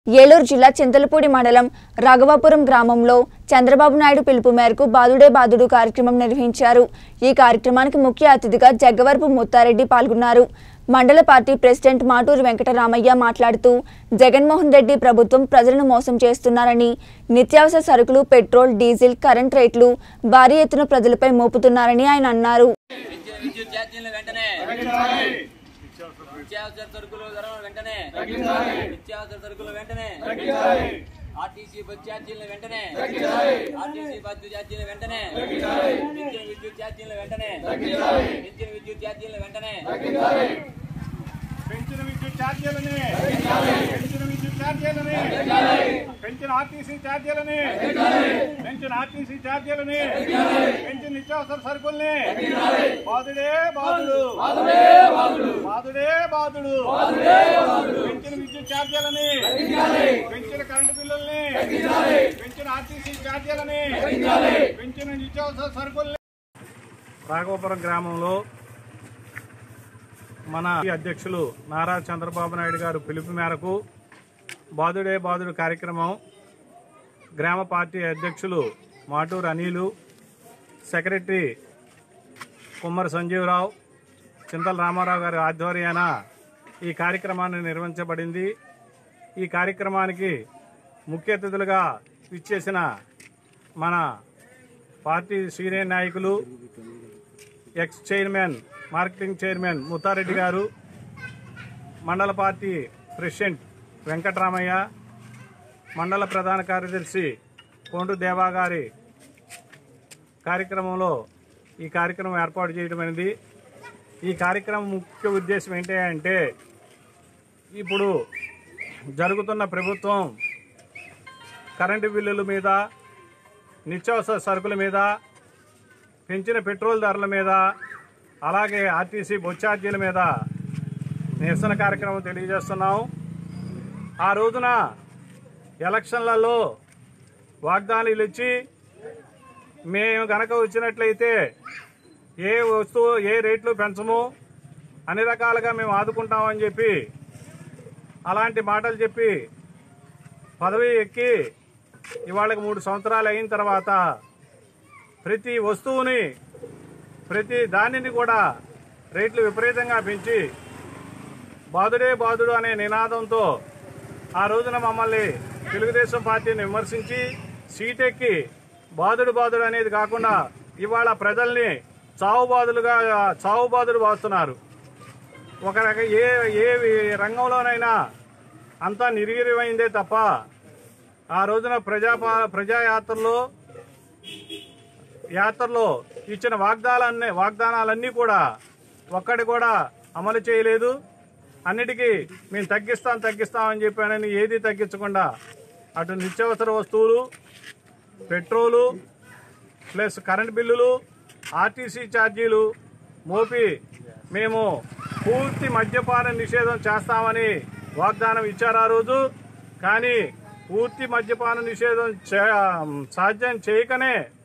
ఏలూరు జిల్లా చింతలపూడి మండలం రాఘవాపురం గ్రామంలో చంద్రబాబు నాయుడు పిలుపు మేరకు బాదుడే బాదుడు కార్యక్రమం నిర్వహించారు ఈ కార్యక్రమానికి ముఖ్య అతిథిగా జగ్గవరపు ముత్తారెడ్డి పాల్గొన్నారు మండల పార్టీ ప్రెసిడెంట్ మాటూరు వెంకటరామయ్య మాట్లాడుతూ జగన్మోహన్ రెడ్డి ప్రభుత్వం ప్రజలను మోసం చేస్తున్నారని నిత్యావసర సరుకులు పెట్రోల్ డీజిల్ కరెంట్ రేట్లు భారీ ఎత్తున ప్రజలపై మోపుతున్నారని ఆయన అన్నారు పెంచిన విద్యుత్ ఛార్జీలను వెంటనే నిత్యావసర సరుకులు ధరలు వెంటనే నిత్యావసర సరుకులు వెంటనే ఆర్టీసీ బస్ ఛార్జీలను వెంటనే ఆర్టీసీ బస్సు ఛార్జీలు వెంటనే పెంచిన విద్యుత్ ఛార్జీలను వెంటనే పెంచిన విద్యుత్ ఛార్జీలను వెంటనే పెంచిన విద్యుత్ ఛార్జీలని పెంచిన విద్యుత్ ఛార్జీలని పెంచిన ఆర్టీసీ ఛార్జీలని పెంచిన ఆర్టీసీ ఛార్జీలని పెంచిన నిత్యావసర సరుకుల్ని బాధుడే బాధుడు బాధుడే బాధుడు పెంచిన విద్యుత్ ఛార్జీలని పెంచిన కరెంటు బిల్లుల్ని పెంచిన ఆర్టీసీ ఛార్జీలని పెంచిన నిత్యావసర సరుకుల్ని రాఘవపురం గ్రామంలో మన అధ్యక్షులు నారా చంద్రబాబు నాయుడు గారు పిలుపు మేరకు బాదుడే బాదుడు కార్యక్రమం గ్రామ పార్టీ అధ్యక్షులు మాటూరు అనిలు సెక్రటరీ కుమ్మరి సంజీవరావు చింతల రామారావు గారి ఆధ్వర్యాన ఈ కార్యక్రమాన్ని నిర్వహించబడింది ఈ కార్యక్రమానికి ముఖ్య అతిథులుగా ఇచ్చేసిన మన పార్టీ సీనియర్ నాయకులు ex chairman marketing chairman Muthareddy గారు మండల పార్టీ ప్రెసిడెంట్ వెంకటరామయ్య మండల ప్రధాన కార్యదర్శి కోండు దేవా గారి కార్యక్రమంలో ఈ కార్యక్రమం ఏర్పాటు చేయడం అనేది ఈ కార్యక్రమం ముఖ్య ఉద్దేశం ఏంటి అంటే ఇప్పుడు జరుగుతున్న ప్రభుత్వం కరెంటు బిల్లుల మీద నిత్యావసర సరుకుల మీద పెంచిన పెట్రోల్ ధరల మీద అలాగే ఆర్టీసీ బొచ్చు ఛార్జీల మీద నిరసన కార్యక్రమం తెలియజేస్తున్నాం ఆ రోజున ఎలక్షన్లలో వాగ్దానాలు ఇచ్చి మేము గనక వచ్చినట్లయితే ఏ వస్తువు ఏ రేట్లు పెంచము అన్ని రకాలుగా మేము ఆదుకుంటామని చెప్పి అలాంటి మాటలు చెప్పి పదవి ఎక్కి ఇవాళకి మూడు సంవత్సరాలు అయిన తర్వాత ప్రతి వస్తువుని ప్రతి దానిని కూడా రేట్లు విపరీతంగా పెంచి బాదుడే బాదుడు అనే నినాదంతో ఆ రోజున మమ్మల్ని తెలుగుదేశం పార్టీని విమర్శించి సీటెక్కి బాదుడు బాదుడు అనేది కాకుండా ఇవాళ ప్రజల్ని చావు బాదులుగా చావు బాదుడు బాస్తున్నారు ఒక రక ఏ ఏ రంగంలోనైనా అంతా నిర్వీర్యమైందే తప్ప ఆ రోజున ప్రజా ప్రజాయాత్రలో యాత్రలో ఇచ్చిన వాగ్దానాలన్నీ వాగ్దానాలన్నీ కూడా ఒక్కటి కూడా అమలు చేయలేదు అన్నిటికీ మేము తగ్గిస్తాం తగ్గిస్తామని చెప్పానని ఏది తగ్గించకుండా అటు నిత్యావసర వస్తువులు పెట్రోలు ప్లస్ కరెంట్ బిల్లులు ఆర్టీసీ ఛార్జీలు మోపి మేము పూర్తి మద్యపాన నిషేధం చేస్తామని వాగ్దానం ఇచ్చారు ఆ రోజు కానీ పూర్తి మద్యపాన నిషేధం చే- సాధ్యం చేయకనే